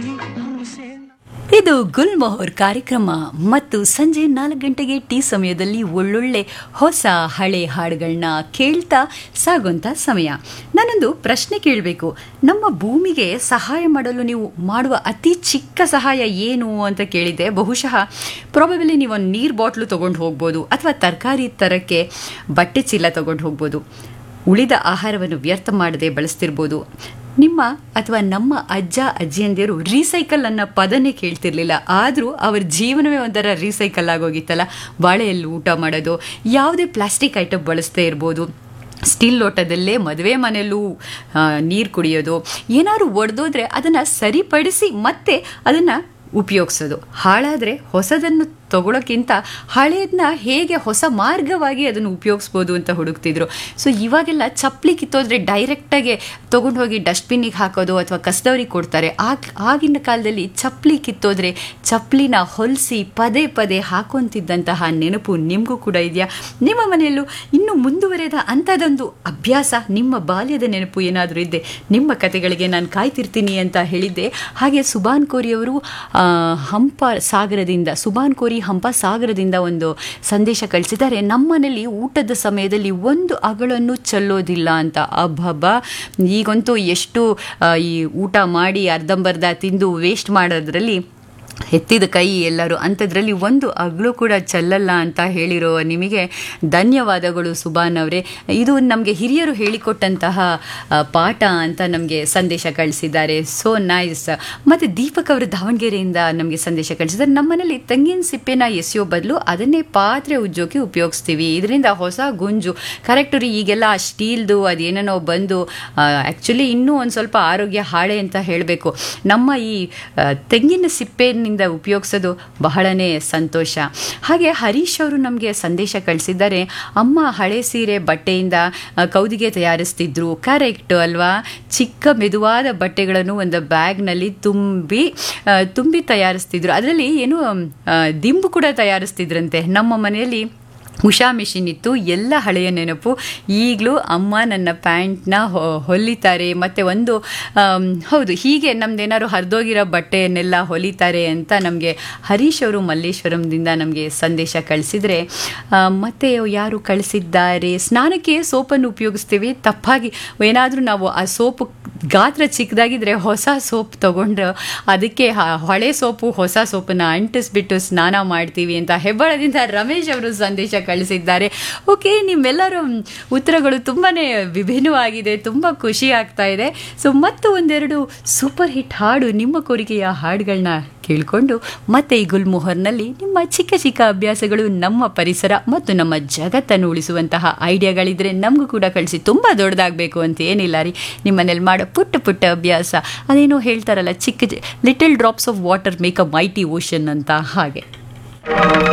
कोई हमसे न ಇದು ಗುಲ್ಮೊಹರ್ ಕಾರ್ಯಕ್ರಮ ಮತ್ತು ಸಂಜೆ ನಾಲ್ಕು ಗಂಟೆಗೆ ಟೀ ಸಮಯದಲ್ಲಿ ಒಳ್ಳೊಳ್ಳೆ ಹೊಸ ಹಳೆ ಹಾಡುಗಳನ್ನ ಕೇಳ್ತಾ ಸಾಗುವಂಥ ಸಮಯ ನಾನೊಂದು ಪ್ರಶ್ನೆ ಕೇಳಬೇಕು ನಮ್ಮ ಭೂಮಿಗೆ ಸಹಾಯ ಮಾಡಲು ನೀವು ಮಾಡುವ ಅತಿ ಚಿಕ್ಕ ಸಹಾಯ ಏನು ಅಂತ ಕೇಳಿದ್ದೆ ಬಹುಶಃ ಪ್ರಾಬಬಲಿ ನೀವು ಒಂದು ನೀರು ಬಾಟ್ಲು ತೊಗೊಂಡು ಹೋಗ್ಬೋದು ಅಥವಾ ತರಕಾರಿ ತರಕ್ಕೆ ಬಟ್ಟೆ ಚೀಲ ತೊಗೊಂಡು ಹೋಗ್ಬೋದು ಉಳಿದ ಆಹಾರವನ್ನು ವ್ಯರ್ಥ ಮಾಡದೆ ಬಳಸ್ತಿರ್ಬೋದು ನಿಮ್ಮ ಅಥವಾ ನಮ್ಮ ಅಜ್ಜ ಅಜ್ಜಿಯಂದಿರು ರೀಸೈಕಲ್ ಅನ್ನೋ ಪದನೇ ಕೇಳ್ತಿರ್ಲಿಲ್ಲ ಆದರೂ ಅವ್ರ ಜೀವನವೇ ಒಂಥರ ರೀಸೈಕಲ್ ಆಗೋಗಿತ್ತಲ್ಲ ಬಾಳೆಯಲ್ಲಿ ಊಟ ಮಾಡೋದು ಯಾವುದೇ ಪ್ಲಾಸ್ಟಿಕ್ ಐಟಮ್ ಬಳಸ್ತೇ ಇರ್ಬೋದು ಸ್ಟೀಲ್ ಲೋಟದಲ್ಲೇ ಮದುವೆ ಮನೆಯಲ್ಲೂ ನೀರು ಕುಡಿಯೋದು ಏನಾದ್ರು ಒಡೆದೋದ್ರೆ ಅದನ್ನು ಸರಿಪಡಿಸಿ ಮತ್ತೆ ಅದನ್ನು ಉಪಯೋಗಿಸೋದು ಹಾಳಾದರೆ ಹೊಸದನ್ನು ತಗೊಳ್ಳೋಕ್ಕಿಂತ ಹಳೆಯದನ್ನ ಹೇಗೆ ಹೊಸ ಮಾರ್ಗವಾಗಿ ಅದನ್ನು ಉಪಯೋಗಿಸ್ಬೋದು ಅಂತ ಹುಡುಕ್ತಿದ್ರು ಸೊ ಇವಾಗೆಲ್ಲ ಚಪ್ಪಲಿ ಕಿತ್ತೋದ್ರೆ ಡೈರೆಕ್ಟಾಗಿ ತೊಗೊಂಡು ಹೋಗಿ ಡಸ್ಟ್ಬಿನ್ನಿಗೆ ಹಾಕೋದು ಅಥವಾ ಕಸದವ್ರಿಗೆ ಕೊಡ್ತಾರೆ ಆಗ ಆಗಿನ ಕಾಲದಲ್ಲಿ ಚಪ್ಪಲಿ ಕಿತ್ತೋದ್ರೆ ಚಪ್ಪಲಿನ ಹೊಲಿಸಿ ಪದೇ ಪದೇ ಹಾಕೊಂತಿದ್ದಂತಹ ನೆನಪು ನಿಮಗೂ ಕೂಡ ಇದೆಯಾ ನಿಮ್ಮ ಮನೆಯಲ್ಲೂ ಇನ್ನೂ ಮುಂದುವರೆದ ಅಂಥದ್ದೊಂದು ಅಭ್ಯಾಸ ನಿಮ್ಮ ಬಾಲ್ಯದ ನೆನಪು ಏನಾದರೂ ಇದ್ದೆ ನಿಮ್ಮ ಕತೆಗಳಿಗೆ ನಾನು ಕಾಯ್ತಿರ್ತೀನಿ ಅಂತ ಹೇಳಿದ್ದೆ ಹಾಗೆ ಸುಬಾನ್ ಕೋರಿಯವರು ಆ, ಹಂಪ ಸಾಗರದಿಂದ ಸುಬಾನ್ ಕೋರಿ ಹಂಪ ಸಾಗರದಿಂದ ಒಂದು ಸಂದೇಶ ಕಳಿಸಿದ್ದಾರೆ ನಮ್ಮನೇಲಿ ಊಟದ ಸಮಯದಲ್ಲಿ ಒಂದು ಅಗಳನ್ನು ಚೆಲ್ಲೋದಿಲ್ಲ ಅಂತ ಅಬ್ಬಬ್ಬ ಈಗಂತೂ ಎಷ್ಟು ಆ, ಈ ಊಟ ಮಾಡಿ ಅರ್ಧಂಬರ್ಧ ತಿಂದು ವೇಸ್ಟ್ ಮಾಡೋದ್ರಲ್ಲಿ ಎತ್ತಿದ ಕೈ ಎಲ್ಲರೂ ಅಂಥದ್ರಲ್ಲಿ ಒಂದು ಅಗ್ಳು ಕೂಡ ಚೆಲ್ಲಲ್ಲ ಅಂತ ಹೇಳಿರೋ ನಿಮಗೆ ಧನ್ಯವಾದಗಳು ಸುಬಾನ್ ಅವರೇ ಇದು ನಮಗೆ ಹಿರಿಯರು ಹೇಳಿಕೊಟ್ಟಂತಹ ಆ, ಪಾಠ ಅಂತ ನಮಗೆ ಸಂದೇಶ ಕಳಿಸಿದ್ದಾರೆ ಸೋ ನೈಸ್ ಮತ್ತು ದೀಪಕ್ ಅವರು ದಾವಣಗೆರೆಯಿಂದ ನಮಗೆ ಸಂದೇಶ ಕಳಿಸಿದ್ದಾರೆ ನಮ್ಮನೇಲಿ ತೆಂಗಿನ ಸಿಪ್ಪೆನ ಎಸೆಯೋ ಬದಲು ಅದನ್ನೇ ಪಾತ್ರೆ ಉಜ್ಜೋಕೆ ಉಪಯೋಗಿಸ್ತೀವಿ ಇದರಿಂದ ಹೊಸ ಗುಂಜು ಕರೆಕ್ಟ್ ರೀ ಈಗೆಲ್ಲ ಸ್ಟೀಲ್ದು ಅದೇನೇನೋ ಬಂದು ಆ್ಯಕ್ಚುಲಿ ಇನ್ನೂ ಒಂದು ಸ್ವಲ್ಪ ಆರೋಗ್ಯ ಹಾಳೆ ಅಂತ ಹೇಳಬೇಕು ನಮ್ಮ ಈ ಆ, ತೆಂಗಿನ ಸಿಪ್ಪೆನಿಂದ ಉಪಯೋಗಿಸೋದು ಬಹಳನೇ ಸಂತೋಷ ಹಾಗೆ ಹರೀಶ್ ಅವರು ನಮಗೆ ಸಂದೇಶ ಕಳಿಸಿದ್ದಾರೆ ಅಮ್ಮ ಹಳೆ ಸೀರೆ ಬಟ್ಟೆಯಿಂದ ಆ, ಕೌದಿಗೆ ತಯಾರಿಸ್ತಿದ್ರು ಕರೆಕ್ಟ್ ಅಲ್ವಾ ಚಿಕ್ಕ ಮೆದುವಾದ ಬಟ್ಟೆಗಳನ್ನು ಒಂದು ಬ್ಯಾಗ್ನಲ್ಲಿ ತುಂಬಿ ಆ, ತುಂಬಿ ತಯಾರಿಸ್ತಿದ್ರು ಅದರಲ್ಲಿ ಏನು ಆ, ದಿಂಬು ಕೂಡ ತಯಾರಿಸ್ತಿದ್ರಂತೆ ನಮ್ಮ ಮನೆಯಲ್ಲಿ ಉಷಾ ಮಿಷಿನ್ ಇತ್ತು ಎಲ್ಲ ಹಳೆಯ ನೆನಪು ಈಗಲೂ ಅಮ್ಮ ನನ್ನ ಪ್ಯಾಂಟ್ನ ಹೊಲಿತಾರೆ ಮತ್ತು ಒಂದು ಆಮ್, ಹೌದು ಹೀಗೆ ನಮ್ದೇನಾದ್ರು ಹರಿದೋಗಿರೋ ಬಟ್ಟೆಯನ್ನೆಲ್ಲ ಹೊಲಿತಾರೆ ಅಂತ ನಮಗೆ ಹರೀಶ್ ಅವರು ಮಲ್ಲೇಶ್ವರಂದಿಂದ ನಮಗೆ ಸಂದೇಶ ಕಳಿಸಿದರೆ ಮತ್ತು ಯಾರು ಕಳಿಸಿದ್ದಾರೆ ಸ್ನಾನಕ್ಕೆ ಸೋಪನ್ನು ಉಪಯೋಗಿಸ್ತೀವಿ ತಪ್ಪಾಗಿ ಏನಾದರೂ ನಾವು ಆ ಸೋಪು ಗಾತ್ರ ಚಿಕ್ಕದಾಗಿದ್ದರೆ ಹೊಸ ಸೋಪ್ ತಗೊಂಡು ಅದಕ್ಕೆ ಹ- ಹಳೆ ಸೋಪು ಹೊಸ ಸೋಪನ್ನು ಅಂಟಿಸ್ಬಿಟ್ಟು ಸ್ನಾನ ಮಾಡ್ತೀವಿ ಅಂತ ಹೆಬ್ಬಳದಿಂದ ರಮೇಶ್ ಅವರು ಸಂದೇಶ ಕಳಿಸಿದ್ದಾರೆ ಓಕೆ ನಿಮ್ಮೆಲ್ಲರ ಉತ್ತರಗಳು ತುಂಬಾ ವಿಭಿನ್ನವಾಗಿದೆ ತುಂಬ ಖುಷಿ ಆಗ್ತಾ ಇದೆ ಸೊ ಮತ್ತು ಒಂದೆರಡು ಸೂಪರ್ ಹಿಟ್ ಹಾಡು ನಿಮ್ಮ ಕೋರಿಕೆಯ ಹಾಡುಗಳನ್ನ ಕೇಳಿಕೊಂಡು ಮತ್ತೆ ಈ ಗುಲ್ಮೋಹರ್ನಲ್ಲಿ ನಿಮ್ಮ ಚಿಕ್ಕ ಚಿಕ್ಕ ಅಭ್ಯಾಸಗಳು ನಮ್ಮ ಪರಿಸರ ಮತ್ತು ನಮ್ಮ ಜಗತ್ತನ್ನು ಉಳಿಸುವಂತಹ ಐಡಿಯಾಗಳಿದ್ರೆ ನಮಗೂ ಕೂಡ ಕಳಿಸಿ ತುಂಬ ದೊಡ್ಡದಾಗಬೇಕು ಅಂತ ಏನಿಲ್ಲ ರೀ ನಿಮ್ಮನೇಲಿ ಮಾಡೋ ಪುಟ್ಟ ಪುಟ್ಟ ಅಭ್ಯಾಸ ಅದೇನೋ ಹೇಳ್ತಾರಲ್ಲ ಚಿಕ್ಕ little drops of water make a mighty ocean ಅಂತ ಹಾಗೆ